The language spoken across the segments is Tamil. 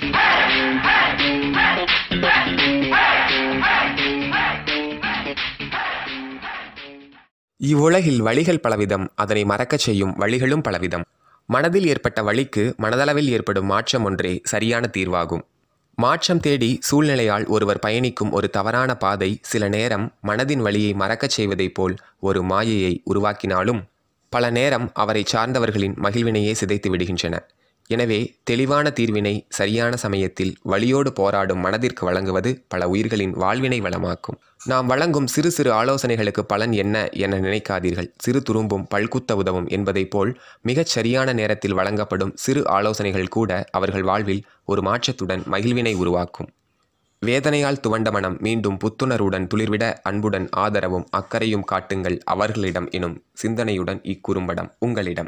இவ்வுலகில் வழிகள் பலவிதம் அதனை மறக்கச் செய்யும் வழிகளும் பலவிதம் மனதில் ஏற்பட்ட வழிக்கு மனதளவில் ஏற்படும் மாற்றம் ஒன்றே சரியான தீர்வாகும் மாற்றம் தேடி சூழ்நிலையால் ஒருவர் பயணிக்கும் ஒரு தவறான பாதை சில நேரம் மனதின் வழியை மறக்கச் செய்வதைப் போல் ஒரு மாயையை உருவாக்கினாலும் பல நேரம் அவரை சார்ந்தவர்களின் மகிழ்வினையே சிதைத்து விடுகின்றன எனவே தெளிவான தீர்வினை சரியான சமயத்தில் வழியோடு போராடும் மனதிற்கு வழங்குவது பல உயிர்களின் வாழ்வினை வளமாக்கும் நாம் வழங்கும் சிறு சிறு ஆலோசனைகளுக்கு பலன் என்ன என நினைக்காதீர்கள் சிறு துரும்பும் பல்குத்த உதவும் என்பதைப் போல் மிகச் சரியான நேரத்தில் வழங்கப்படும் சிறு ஆலோசனைகள் கூட அவர்கள் வாழ்வில் ஒரு மாற்றத்துடன் மகிழ்வினை உருவாக்கும் வேதனையால் துவண்ட மனம் மீண்டும் புத்துணர்வுடன் துளிர்விட அன்புடன் ஆதரவும் அக்கறையும் காட்டுங்கள் அவர்களிடம் எனும் சிந்தனையுடன் இக்குறும்படம் உங்களிடம்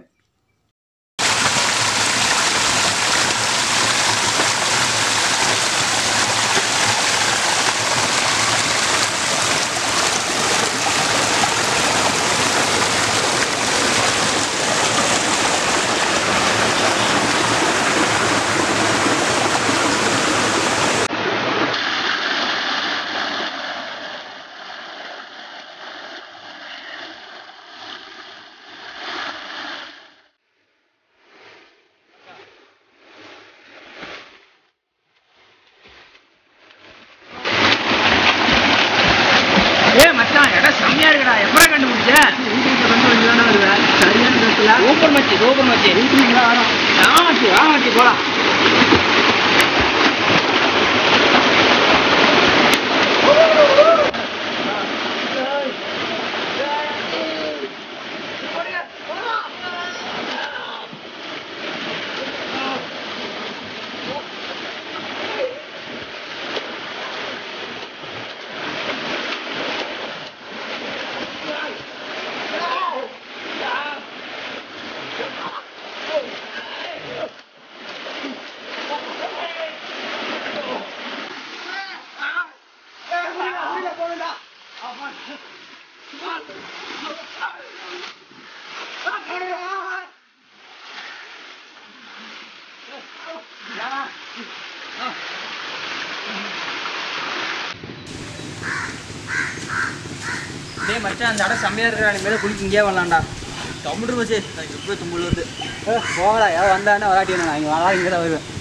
ஏ மச்சான் இடம் செம்மையா இருக்குடா எப்பறம் கண்டுபிடிச்ச சூப்பர் மச்சி சூப்பர் மச்சி ஆ மச்சி ஆ மச்சி போலாம் டேய் மச்சான் அந்த இடம் செம்மையா இருக்கிற மேலே குளிக்க இங்கே வரலாம்டா தம்முடு மச்சி நான் எப்படி தும்புல வருது போகடா ஏதாவது வந்தானே வராட்டி நான் இங்கே வரா இங்கே தான் வருவேன்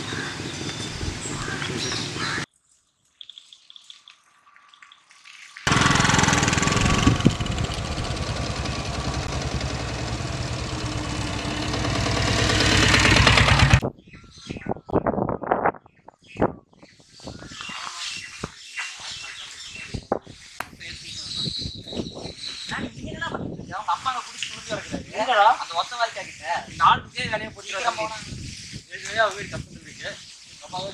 அந்த ஒத்த வாழ்க்கை கிட்ட நாலு பேர் வேலையை போட்டு ஏற்கனவே அவங்க வீடு கஷ்டம் இருக்கு அப்பாவும்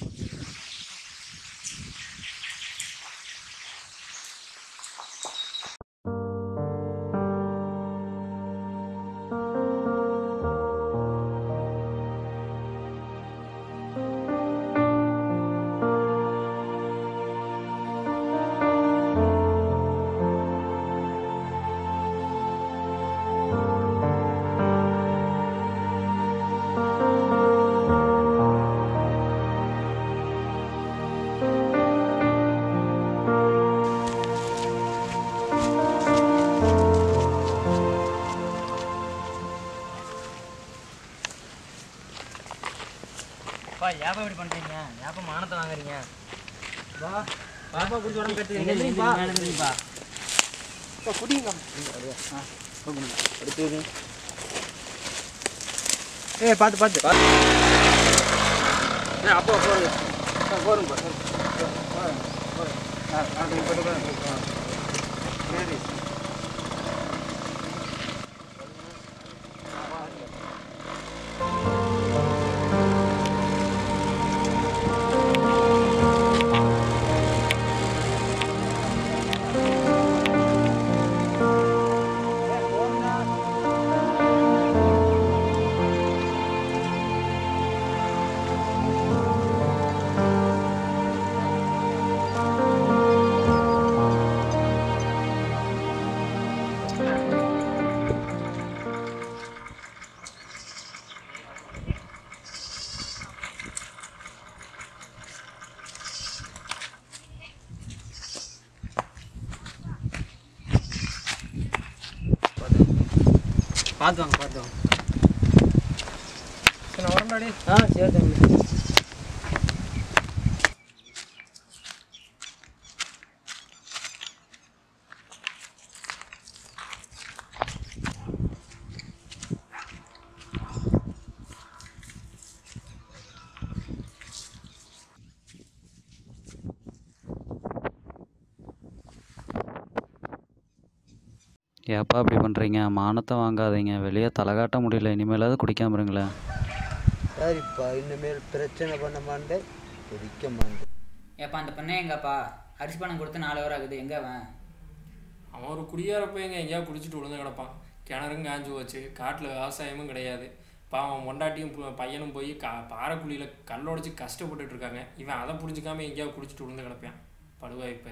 அப்பா ஏப்பா இப்படி பண்றீங்க ஏப்பா மானத்தை வாங்குறீங்க வா பாப்பா குடிச்சு உடம்பு கட்டுறீங்க மேலே குடிங்க ஏ பார்த்து பார்த்து ஏ அப்போ போடுங்க போருங்க சரி ஆ பார்த்து வாங்க பார்த்து வாங்க சரி நான் வரேன்டாடி ஆ சரி தம்பி ஏப்பா இப்படி பண்ணுறீங்க மானத்தை வாங்காதீங்க வெளியே தலை காட்ட முடியல இனிமேலாவது குடிக்காம இருங்களேன் சரிப்பா இனிமேல் பிரச்சனை பண்ண மாட்டேன் குடிக்க மாட்டேன் ஏப்பா அந்த பொண்ணே எங்கப்பா அரிசி பணம் கொடுத்து நாலு ஹவர் ஆகுது எங்க அவன் அவன் ஒரு குடியாரப்ப எங்க எங்கேயா குடிச்சிட்டு விழுந்து கிடப்பான் கிணறும் காஞ்சு போச்சு காட்டில் விவசாயமும் கிடையாது பாவம் பொண்டாட்டியும் பு- பையனும் போய் கா பாறைக்குழியில் கல்லோடைச்சு கஷ்டப்பட்டுட்டு இருக்காங்க இவன் அதை புரிஞ்சுக்காம எங்கேயாவது குடிச்சிட்டு விழுந்து கிடப்பான் படுவா இப்போ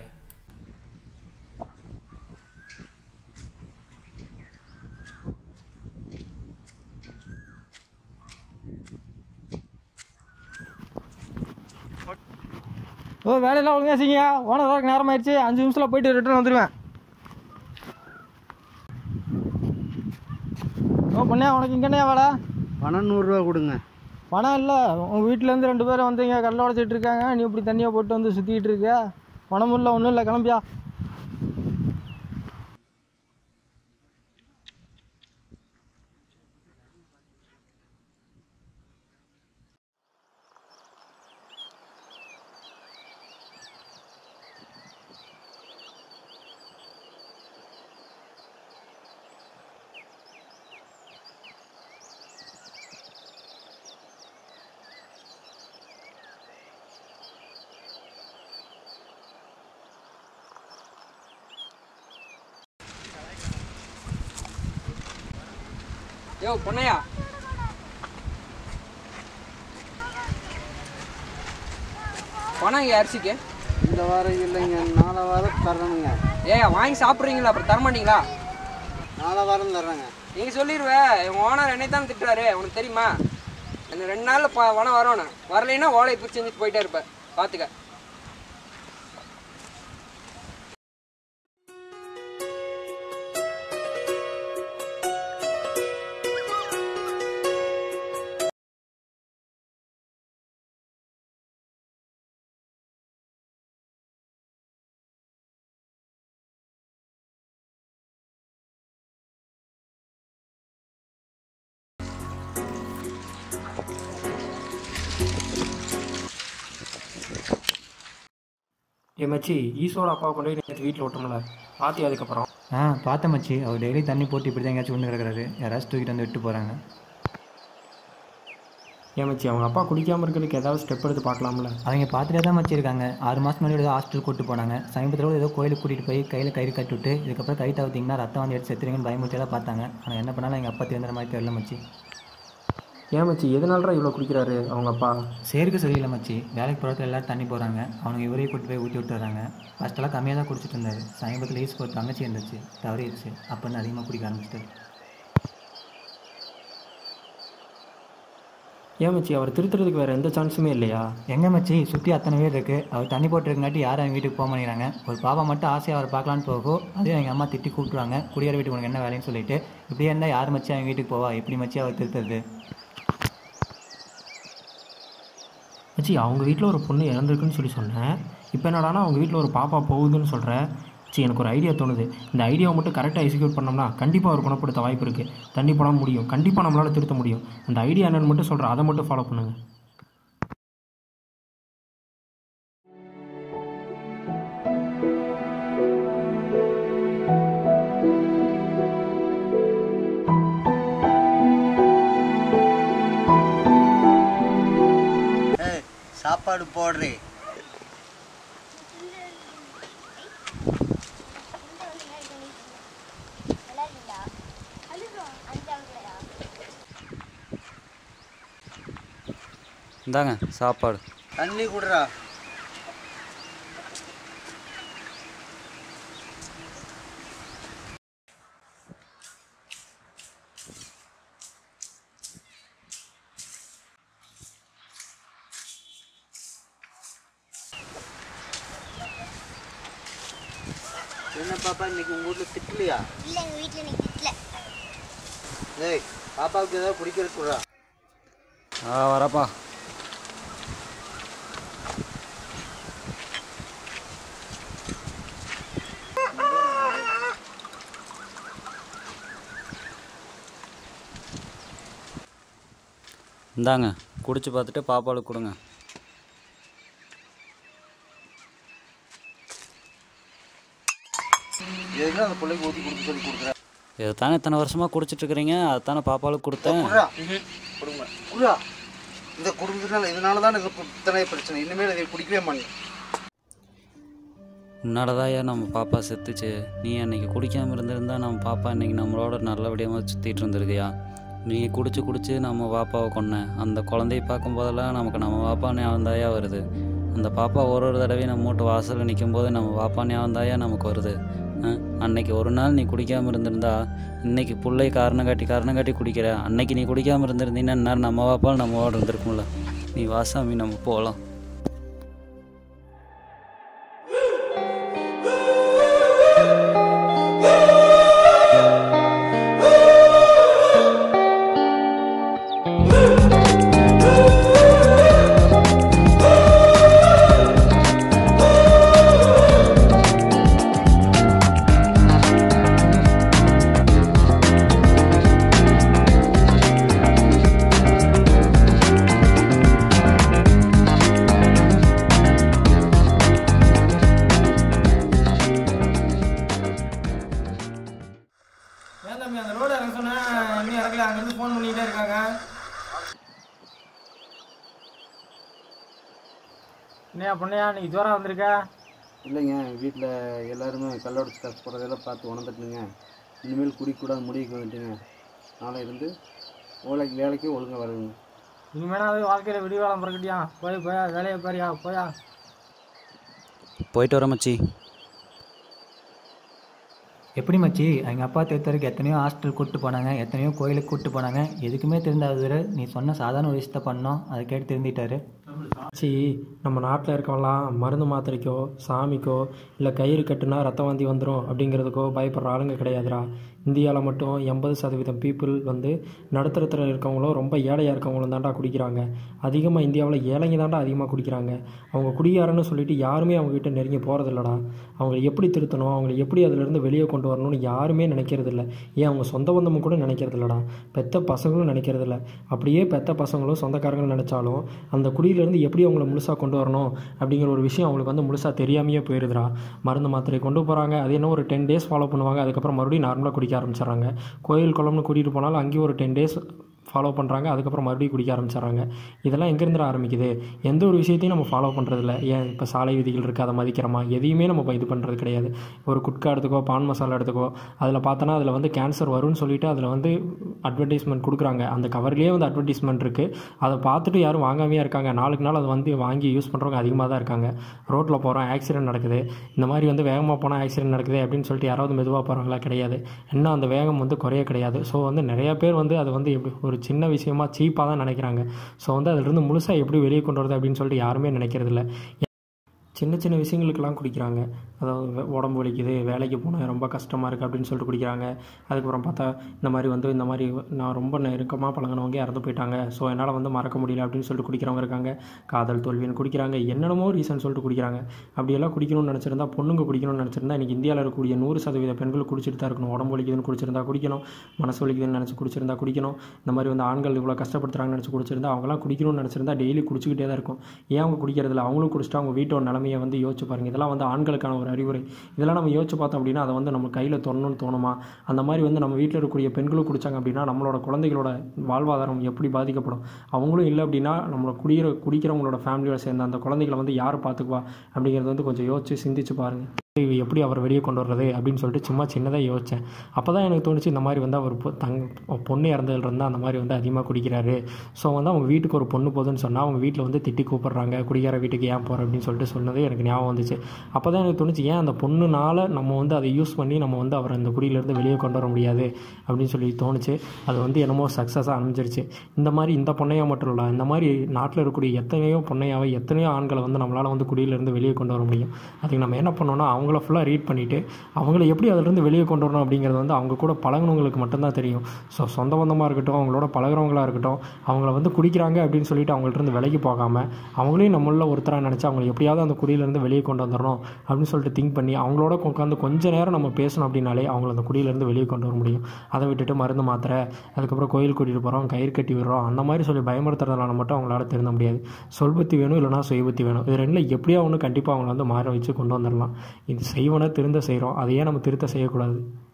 ஓ வேலையெல்லாம் ஒழுங்கா செய்யுங்க ஓனர் வரக்கு நேரம் ஆயிடுச்சு அஞ்சு நிமிஷத்தில் போயிட்டு ரிட்டர்ன் வந்துடுவேன் ஓ பொண்ணே உனக்கு இங்கே என்ன வேலை பணம் நூறுரூவா கொடுங்க பணம் இல்லை உங்கள் வீட்டிலேருந்து ரெண்டு பேரும் வந்து இங்கே கல்ல உடச்சிட்டு இருக்காங்க நீ இப்படி தண்ணியை போட்டு வந்து சுற்றிக்கிட்டு இருக்க பணம் இல்லை ஒன்றும் இல்லை கிளம்பியா யோ பொண்ணையா பணம் இங்கே அரிசிக்கு இந்த வாரம் இல்லைங்க நாலு வாரம் தரணுங்க ஏய் வாங்கி சாப்பிட்றீங்களா அப்புறம் தரமாட்டீங்களா நாலு வாரம் தர்றேங்க நீங்க சொல்லிடுவேன் எங்க ஓனர் என்னை தான் திட்டுறாரு உனக்கு தெரியுமா இந்த ரெண்டு நாள்ல ப பணம் வரணும் வரலைன்னா ஓலை பிடிச்சி செஞ்சுட்டு போயிட்டே இருப்ப பாத்துக்க ஏ மச்சி ஈஸ்வரோட அப்பாவை கொண்டு போய் நேற்று வீட்டில் விட்டோம்ல பாத்தி அதுக்கப்புறம் ஆ பார்த்தேன் மச்சி அவர் டெய்லி தண்ணி போட்டு இப்படி தான் எங்கேயாச்சும் விழுந்து கிடக்குறாரு யாராச்சும் தூக்கிட்டு வந்து விட்டு போகிறாங்க ஏன் மச்சி அவங்க அப்பா குடிக்காமல் இருக்கிறதுக்கு ஏதாவது ஸ்டெப் எடுத்து பார்க்கலாம்ல அவங்க பார்த்துட்டே தான் மச்சி இருக்காங்க ஆறு மாதம் முன்னாடி ஏதோ ஹாஸ்டல் கூட்டு போனாங்க சமீபத்தில் கூட ஏதோ கோயிலுக்கு கூட்டிகிட்டு போய் கையில் கயிறு கட்டி விட்டு இதுக்கப்புறம் கை தவிர்த்திங்கன்னா ரத்தம் வந்து எடுத்து செத்துருங்கன்னு பயமுறுத்தி தான் பார்த்தாங்க ஆனால் என்ன பண்ணாலும் எங்கள் அப்பா திருந்துற மாதிரி தெரியல மச்சி ஏன் மச்சி எதனாலடா இவ்வளோ குடிக்கிறாரு அவங்க அப்பா சேருக்கு சரியில்லை மச்சி வேலைக்கு போகிறதுல எல்லாரும் தண்ணி போகிறாங்க அவனுங்க இவரையும் கூட்டி போய் ஊற்றி விட்டுறாங்க ஃபஸ்ட்டெல்லாம் கம்மியாக தான் குடிச்சிட்டு இருந்தாரு சமீபத்தில் ஈஸ் ஒரு தங்கச்சி இருந்துச்சு தவறிடுச்சு அப்போ வந்து அதிகமாக குடிக்க ஆரம்பிச்சிட்டாரு ஏன் மச்சி அவர் திருத்துறதுக்கு வேறு எந்த சான்ஸுமே இல்லையா எங்கே மச்சி சுற்றி அத்தனை பேர் இருக்குது அவர் தண்ணி போட்டுருக்கங்காட்டி யாரும் அவங்க வீட்டுக்கு போக மாட்டேங்கிறாங்க ஒரு பாப்பா மட்டும் ஆசையாக அவர் பார்க்கலான்னு போகும் அதையும் எங்கள் அம்மா திட்டி கூப்பிட்ருவாங்க குடியார வீட்டுக்கு உனக்கு என்ன வேலைன்னு சொல்லிட்டு இப்படியே இருந்தால் யார் மச்சி அவங்க வீட்டுக்கு போவா எப்படி மச்சி அவர் திருத்துறது மச்சி அவங்க வீட்டில் ஒரு பொண்ணு இறந்துருக்குன்னு சொல்லி சொன்னேன் இப்போ என்னடானா அவங்க வீட்டில் ஒரு பாப்பா போகுதுன்னு சொல்கிறேன் சரி எனக்கு ஒரு ஐடியா தோணுது இந்த ஐடியாவை மட்டும் கரெக்டாக எக்ஸிக்யூட் பண்ணோம்னா கண்டிப்பாக அவர் குணப்படுத்த வாய்ப்பு இருக்குது தண்ணி போடாமல் முடியும் கண்டிப்பாக நம்மளால் திருத்த முடியும் அந்த ஐடியா என்னன்னு மட்டும் சொல்கிறேன் அதை மட்டும் ஃபாலோ பண்ணுங்கள் ஏய் சாப்பாடு போடுறே இந்தாங்க சாப்பாடு தண்ணி குடுறா என்ன பாப்பா இன்னைக்கு உங்க வீட்டுல திட்டலையா இல்லை எங்கள் வீட்டில் இன்னைக்கு திட்டல ஏய் பாப்பாவுக்கு ஏதாவது குடிக்கிறதுக்கு விட்றா ஆ வரப்பா இந்தாங்க குடிச்சு பார்த்துட்டு பாப்பாளுக்கு கொடுங்க எதுக்கு அந்த பிள்ளைக்கு ஊற்றி கொடுக்க சொல்லி கொடுக்குறேன் இதை தானே இத்தனை வருஷமாக குடிச்சிட்ருக்கிறீங்க அதை தானே பாப்பாளுக்கு கொடுத்தேன் குடுறா கொடுங்க குடுறா இந்த குடும்பத்தினால இதனால தான் எனக்கு இப்ப இத்தனை பிரச்சனை இனிமேல் இதை குடிக்கவே மாட்டேன் உன்னாலதாயா நம்ம பாப்பா செத்துச்சு நீ அன்னைக்கு குடிக்காமல் இருந்திருந்தா நம்ம பாப்பா இன்னைக்கு நம்மளோட நல்லபடியாக சுற்றிட்டு இருந்திருக்கியா நீ குடிச்சு குடிச்சு நம்ம பாப்பாவை கொன்ன அந்த குழந்தைய பார்க்கும் போதெல்லாம் நமக்கு நம்ம பாப்பா ஞாபகம் தாயா வருது அந்த பாப்பா ஒரு ஒரு தடவையும் நம்ம வீட்டு வாசலில் நிற்கும் போது நம்ம பாப்பா ஞாபகம் தாயா நமக்கு வருது ஆ? அன்னைக்கு ஒரு நாள் நீ குடிக்காமல் இருந்திருந்தா இன்னைக்கு பிள்ளை காரணம் காட்டி காரணம் காட்டி குடிக்கிற அன்னைக்கு நீ குடிக்காமல் இருந்திருந்தீங்கன்னா இந்நேரம் நம்ம பாப்பா நம்மளோட இருந்திருக்கும்ல நீ வாசாமி நம்ம போகலாம் ஏன் தம்பி அந்த ரோடு இறங்க சொன்னா இன்னும் இறங்கல அங்கேருந்து ஃபோன் பண்ணிக்கிட்டே இருக்காங்க என்னையா பொண்ணையா நீ ஜோரா வந்திருக்க இல்லைங்க வீட்டில் எல்லாருமே கல்லோட காசு போடுறதெல்லாம் பார்த்து உணர்ந்துட்டுங்க இனிமேல் குடிக்கூடாது முடிவுக்கு வந்துட்டுங்க நாளை இருந்து வேலைக்கு வேலைக்கு ஒழுங்காக வருங்க இனிமேலாவது வாழ்க்கையில் விடிவாளம் பிறக்கட்டியா போய் போயா வேலையை பாரியா போயா போயிட்டு வர மச்சி எப்படி மச்சி எங்கள் அப்பா திருத்தருக்கு எத்தனையோ ஹாஸ்டல் கூப்பிட்டு போனாங்க எத்தனையோ கோயிலுக்கு கூப்பிட்டு போனாங்க எதுக்குமே திருந்தாதவர் நீ சொன்ன சாதாரண ஒரு விஷயத்த பண்ணோம் அதை கேட்டு திருந்திட்டாரு ஆச்சி நம்ம நாட்டில் இருக்கவங்களாம் மருந்து மாத்திரைக்கோ சாமிக்கோ இல்லை கயிறு கட்டுனா ரத்த வாந்தி வந்துடும் அப்படிங்கிறதுக்கோ பயப்படுற ஆளுங்க கிடையாதுடா இந்தியாவில் மட்டும் எண்பது சதவீதம் பீப்புள் வந்து நடுத்தரத்தில் இருக்கவங்களும் ரொம்ப ஏழையாக இருக்கவங்களும் தாண்டா குடிக்கிறாங்க அதிகமாக இந்தியாவில் ஏழைங்க தாண்டா அதிகமாக குடிக்கிறாங்க அவங்க குடியாரன்னு சொல்லிட்டு யாருமே அவங்ககிட்ட நெருங்கி போகிறதில்லடா அவங்களை எப்படி திருத்தணும் அவங்களை எப்படி அதிலிருந்து வெளியே கொண்டு வரணும்னு யாருமே நினைக்கிறதில்ல ஏன் அவங்க சொந்த பந்தமும் கூட நினைக்கிறதில்லடா பெத்த பசங்களும் நினைக்கிறதில்ல அப்படியே பெத்த பசங்களும் சொந்தக்காரங்களும் நினச்சாலும் அந்த குடியிலேருந்து எப்படி அவங்கள முழுசாக கொண்டு வரணும் அப்படிங்கிற ஒரு விஷயம் அவங்களுக்கு வந்து முழுசாக தெரியாமையே போயிருதுடா மருந்து மாத்திரை கொண்டு போகிறாங்க அது என்ன ஒரு டென் டேஸ் ஃபாலோ பண்ணுவாங்க அதுக்கப்புறம் மறுபடியும் நார்மலாக குடிக்க ஆரம்பிச்சிடுறாங்க கோயில் குளம்னு கூட்டிகிட்டு போனாலும் அங்கேயும் ஒரு டென் டேஸ் ஃபாலோ பண்ணுறாங்க அதுக்கப்புறம் மறுபடியும் குடிக்க ஆரம்பிச்சிடுறாங்க இதெல்லாம் எங்கேருந்து ஆரம்பிக்குது எந்த ஒரு விஷயத்தையும் நம்ம ஃபாலோ பண்ணுறதில்ல ஏன் இப்போ சாலை விதிகள் இருக்குது அதை மதிக்கிறோமா எதையுமே நம்ம இப்போ இது பண்ணுறது கிடையாது ஒரு குட்கா எடுத்துக்கோ பான் மசாலா எடுத்துக்கோ அதில் பார்த்தோன்னா அதில் வந்து கேன்சர் வரும்னு சொல்லிட்டு அதில் வந்து அட்வர்டைஸ்மெண்ட் கொடுக்குறாங்க அந்த கவர்லேயே வந்து அட்வர்டைஸ்மெண்ட் இருக்குது அதை பார்த்துட்டு யாரும் வாங்காமையாக இருக்காங்க நாளுக்கு நாள் அதை வந்து வாங்கி யூஸ் பண்ணுறவங்க அதிகமாக தான் இருக்காங்க ரோட்டில் போகிறோம் ஆக்சிடென்ட் நடக்குது இந்த மாதிரி வந்து வேகமாக போனால் ஆக்சிடென்ட் நடக்குது அப்படின்னு சொல்லிட்டு யாராவது மெதுவாக போகிறாங்களா கிடையாது இன்னும் அந்த வேகம் வந்து குறைய கிடையாது ஸோ வந்து நிறைய பேர் வந்து அதை வந்து எப்படி ஒரு சின்ன விஷயமா சீப்பாக தான் நினைக்கிறாங்க ஸோ வந்து அதிலிருந்து முழுசாக எப்படி வெளியே கொண்டு வரது அப்படின்னு சொல்லிட்டு யாருமே நினைக்கிறதில்ல சின்ன சின்ன விஷயங்களுக்கெல்லாம் குடிக்கிறாங்க அதாவது வே- உடம்பு வலிக்குது வேலைக்கு போனால் ரொம்ப கஷ்டமாக இருக்குது அப்படின்னு சொல்லிட்டு குடிக்கிறாங்க அதுக்கப்புறம் பார்த்தா இந்த மாதிரி வந்து இந்த மாதிரி நான் ரொம்ப நெருக்கமாக பழகினவங்க இறந்து போயிட்டாங்க ஸோ என்னால் வந்து மறக்க முடியல அப்படின்னு சொல்லிட்டு குடிக்கிறவங்க இருக்காங்க காதல் தோல்வின்னு குடிக்கிறாங்க என்னென்னமோ ரீசன் சொல்லிட்டு குடிக்கிறாங்க அப்படியெல்லாம் குடிக்கணும்னு நினச்சிருந்தா பொண்ணுங்க குடிக்கணும்னு நினச்சிருந்தா இன்றைக்கி இந்தியாவில் இருக்கக்கூடிய நூறு சதவீத பெண்கள் குடிச்சிட்டு தான் இருக்கணும் உடம்பு வலிக்குதுன்னு குடிச்சிருந்தா குடிக்கணும் மனசு வலிக்குதுன்னு நினச்சி குடிச்சிருந்தா குடிக்கணும் இந்த மாதிரி வந்து ஆண்கள் இவ்வளோ கஷ்டப்படுத்துறாங்கன்னு நினச்சி குடிச்சிருந்தா அவங்களாம் குடிக்கணும்னு நினச்சிருந்தா டெய்லி குடிச்சிக்கிட்டே தான் இருக்கும் ஏன் அவங்க குடிக்கிறதில்ல அவங்களும் குடிச்சிட்டு அவங்க வீட்டோட நிலமையை வந்து யோசிச்சு பாருங்கள் இதெல்லாம் வந்து ஆண்களுக்கான ஒரு அறிவுரை இதெல்லாம் நம்ம யோசிச்சு பார்த்தோம் அப்படின்னா அதை வந்து நம்ம கையில் தொடணும்னு தோணுமா அந்த மாதிரி வந்து நம்ம வீட்டில் இருக்கக்கூடிய பெண்களும் குடிச்சாங்க அப்படின்னா நம்மளோட குழந்தைகளோட வாழ்வாதாரம் எப்படி பாதிக்கப்படும் அவங்களும் இல்லை அப்படின்னா நம்மளோட குடிக்கிற குடிக்கிறவங்களோட ஃபேமிலியோட சேர்ந்த அந்த குழந்தைகளை வந்து யார் பார்த்துக்குவா அப்படிங்கிறது வந்து கொஞ்சம் யோசிச்சு சிந்திச்சு பாருங்கள் இது எப்படி அவர் வெளியே கொண்டு வர்றது அப்படின்னு சொல்லிட்டு சும்மா சின்னதாக யோசித்தேன் அப்போ தான் எனக்கு தோணுச்சு இந்த மாதிரி வந்து அவர் பொ- தங் பொண்ணு இறந்ததுல இருந்தால் அந்த மாதிரி வந்து அதிகமாக குடிக்கிறாரு ஸோ வந்து அவங்க வீட்டுக்கு ஒரு பொண்ணு போதுன்னு சொன்னால் அவங்க வீட்டில் வந்து திட்டி கூப்பிட்றாங்க குடிக்கிற வீட்டுக்கு ஏன் போகிற அப்படின்னு சொல்லிட்டு சொன்னது எனக்கு ஞாபகம் வந்துச்சு அப்போ தான் எனக்கு தோணுச்சு ஏன் அந்த பொண்ணுனால நம்ம வந்து அதை யூஸ் பண்ணி நம்ம வந்து அவரை அந்த குடியிலேருந்து வெளியே கொண்டு வர முடியாது அப்படின்னு சொல்லி தோணுச்சு அது வந்து என்னமோ சக்ஸஸாக அமைஞ்சிருச்சு இந்த மாதிரி இந்த பொண்ணையா மட்டும் இல்லை இந்த மாதிரி நாட்டில் இருக்கக்கூடிய எத்தனையோ பொண்ணையாவை எத்தனையோ ஆண்களை வந்து நம்மளால் வந்து குடியிலேருந்து வெளியே கொண்டு வர முடியும் அதுக்கு நம்ம என்ன பண்ணோம்னா அவங்க அவங்கள ஃபுல்லாக ரீட் பண்ணிவிட்டு அவங்கள எப்படி அதிலிருந்து வெளியே கொண்டு வரணும் அப்படிங்கிறது வந்து அவங்க கூட பழகுனவங்களுக்கு மட்டும்தான் தெரியும் ஸோ சொந்த பந்தமாக இருக்கட்டும் அவங்களோட பழகுறவங்களா இருக்கட்டும் அவங்கள வந்து குடிக்கிறாங்க அப்படின்னு சொல்லிட்டு அவங்கள்ட்ட இருந்து விலைக்கு போகாமல் அவங்களையும் நம்மள ஒருத்தராக நினச்சி அவங்களை எப்படியாவது அந்த குடியிலேருந்து வெளியே கொண்டு வந்துடணும் அப்படின்னு சொல்லிட்டு திங்க் பண்ணி அவங்களோட உட்காந்து கொஞ்ச நேரம் நம்ம பேசணும் அப்படின்னாலே அவங்கள அந்த குடியிலேருந்து வெளியே கொண்டு வர முடியும் அதை விட்டுட்டு மருந்து மாத்திரை அதுக்கப்புறம் கோயில் கூட்டிகிட்டு போகிறோம் கயிறு கட்டி விடுறோம் அந்த மாதிரி சொல்லி பயமுறுத்துறதுனால மட்டும் அவங்களால திருந்த முடியாது சொல்பத்தி வேணும் இல்லைனா சுயபத்தி வேணும் இது ரெண்டில் எப்படியோ ஒன்று கண்டிப்பாக அவங்கள வந்து மாற வச்சு கொண்டு வந்துடலாம் இது செய்வனை திருந்த செய்கிறோம் அதையே நம்ம திருத்த செய்யக்கூடாது